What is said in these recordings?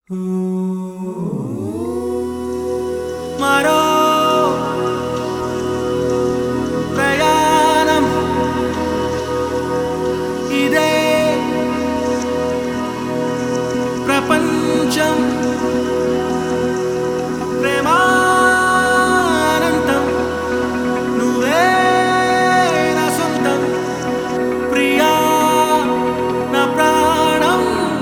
మరో ప్రయాణం ఇదే ప్రపంచం ప్రేమానంతం నువ్వే నా సొంతం ప్రియా నా ప్రాణం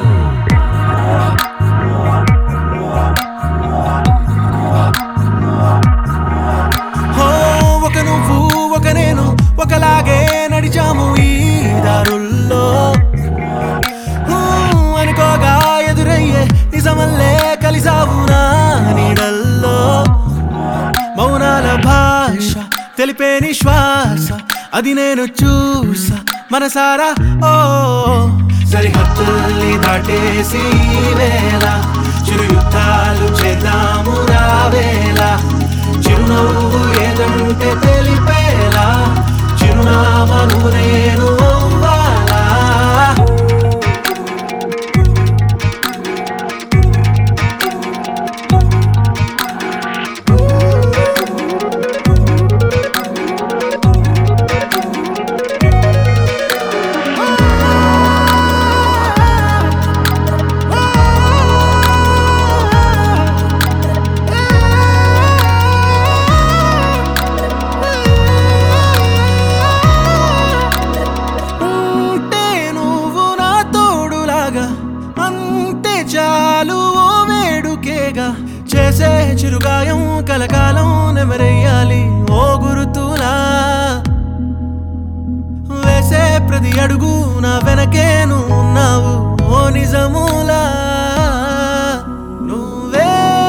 హో ఒక నువ్వు ఒక నేను ఒకలాగే నడిచాము ఈ దారుల్లో హూ, అనుకోగా ఎదురయ్యే నిజమల్లే కలిసావు నా నీడల్లో మౌనాల భాష తెలిపే నిశ్వాస అది నేను చూసా మనసారా ఓ సరిహద్దుల్ని దాటేసి ఈ వేళ చిరు యుద్ధాలు చేద్దాము రావేళ చిరునవ్వు ఏదంటే తెలిపేలా చిరునామను నేను అవ్వాలా ఉంటే నువ్వు నా తోడులాగా అంతే చాలు ఓ వేడుకేగా చేసే చిరుగాయం కలకాలం నెమరేయాలి ఓ గురుతులా వేసే ప్రతి అడుగు నా వెనకే నువ్వు ఉన్నావు ఓ నిజములా నువ్వే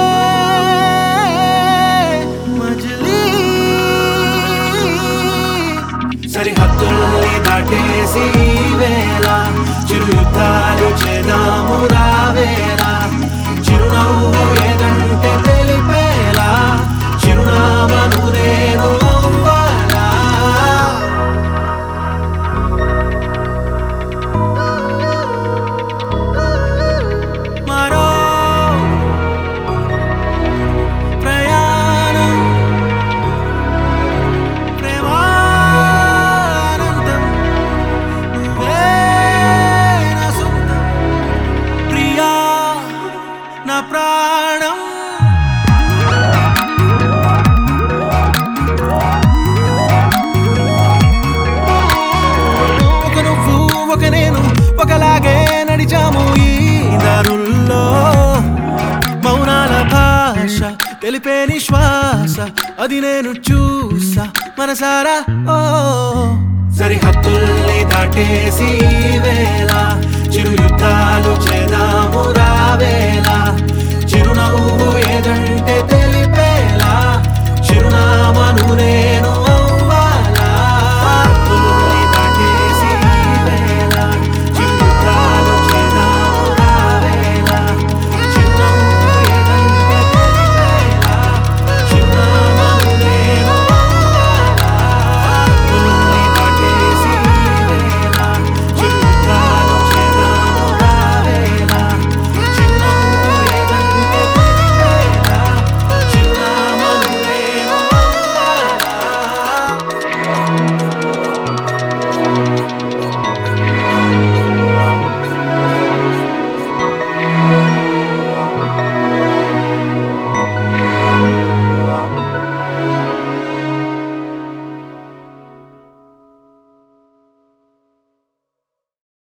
మజిలీ సరిహద్దుల్ని దాటేసి ఈ వేళ చిరు యుద్ధాలు చేద్దాము రావేళ చిరునవ్వు ఏదంటే తెలిపేలా చిరునామను నేను అవ్వాలా మరో ప్రయాణం ప్రేమానందం నువ్వే నా సొంతం ప్రియా నా ప్రాణం ఒక నువ్వు ఒక నేను ఒకలాగే నడిచాము ఈ దారుల్లో మౌనాల భాష తెలిపే నిశ్వాస అది నేను చూసా మనసారా ఓ సరిహద్దుల్ని దాటేసి ఈ వేళ చిరు యుద్ధాలు చేదాము రా